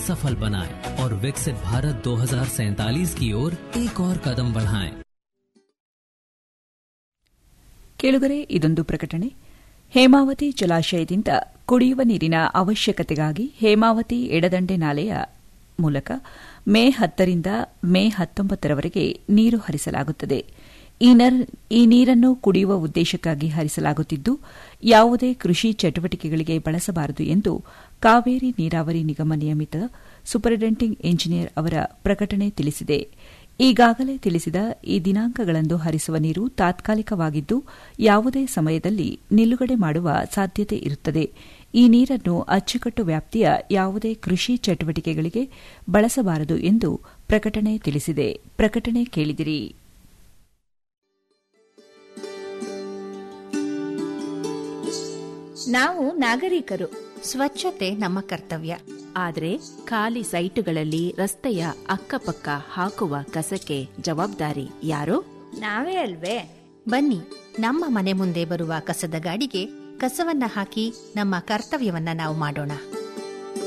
सफल बनाएं और विकसित भारत दो की ओर एक और कदम बढ़ाएं। ಕೇಳುಗರೆ ಇದೊಂದು ಪ್ರಕಟಣೆ ಹೇಮಾವತಿ ಜಲಾಶಯದಿಂದ ಕುಡಿಯುವ ನೀರಿನ ಅವಶ್ಯಕತೆಗಾಗಿ ಹೇಮಾವತಿ ಎಡದಂಡೆ ನಾಲೆಯ ಮೂಲಕ ಮೇ ಹತ್ತರಿಂದ ಮೇ ಹತ್ತೊಂಬತ್ತರವರೆಗೆ ನೀರು ಹರಿಸಲಾಗುತ್ತದೆ ಈ ನೀರನ್ನು ಕುಡಿಯುವ ಉದ್ದೇಶಕ್ಕಾಗಿ ಹರಿಸಲಾಗುತ್ತಿದ್ದು ಯಾವುದೇ ಕೃಷಿ ಚಟುವಟಿಕೆಗಳಿಗೆ ಬಳಸಬಾರದು ಎಂದು ಕಾವೇರಿ ನೀರಾವರಿ ನಿಗಮ ನಿಯಮಿತ ಸೂಪರಿಂಟೆಂಡಿಂಗ್ ಇಂಜಿನಿಯರ್ ಅವರ ಪ್ರಕಟಣೆ ತಿಳಿಸಿದೆ ಈಗಾಗಲೇ ತಿಳಿಸಿದ ಈ ದಿನಾಂಕಗಳಂದು ಹರಿಸುವ ನೀರು ತಾತ್ಕಾಲಿಕವಾಗಿದ್ದು ಯಾವುದೇ ಸಮಯದಲ್ಲಿ ನಿಲುಗಡೆ ಮಾಡುವ ಸಾಧ್ಯತೆ ಇರುತ್ತದೆ ಈ ನೀರನ್ನು ಅಚ್ಚುಕಟ್ಟು ವ್ಯಾಪ್ತಿಯ ಯಾವುದೇ ಕೃಷಿ ಚಟುವಟಿಕೆಗಳಿಗೆ ಬಳಸಬಾರದು ಎಂದು ಪ್ರಕಟಣೆ ತಿಳಿಸಿದೆ ಪ್ರಕಟಣೆ ಕೇಳಿದಿರಿ ನಾವು ನಾಗರಿಕರು ಸ್ವಚ್ಛತೆ ನಮ್ಮ ಕರ್ತವ್ಯ ಆದರೆ ಖಾಲಿ ಸೈಟುಗಳಲ್ಲಿ ರಸ್ತೆಯ ಅಕ್ಕಪಕ್ಕ ಹಾಕುವ ಕಸಕ್ಕೆ ಜವಾಬ್ದಾರಿ ಯಾರು ನಾವೇ ಅಲ್ವೇ ಬನ್ನಿ ನಮ್ಮ ಮನೆ ಮುಂದೆ ಬರುವ ಕಸದ ಗಾಡಿಗೆ ಕಸವನ್ನ ಹಾಕಿ ನಮ್ಮ ಕರ್ತವ್ಯವನ್ನ ನಾವು ಮಾಡೋಣ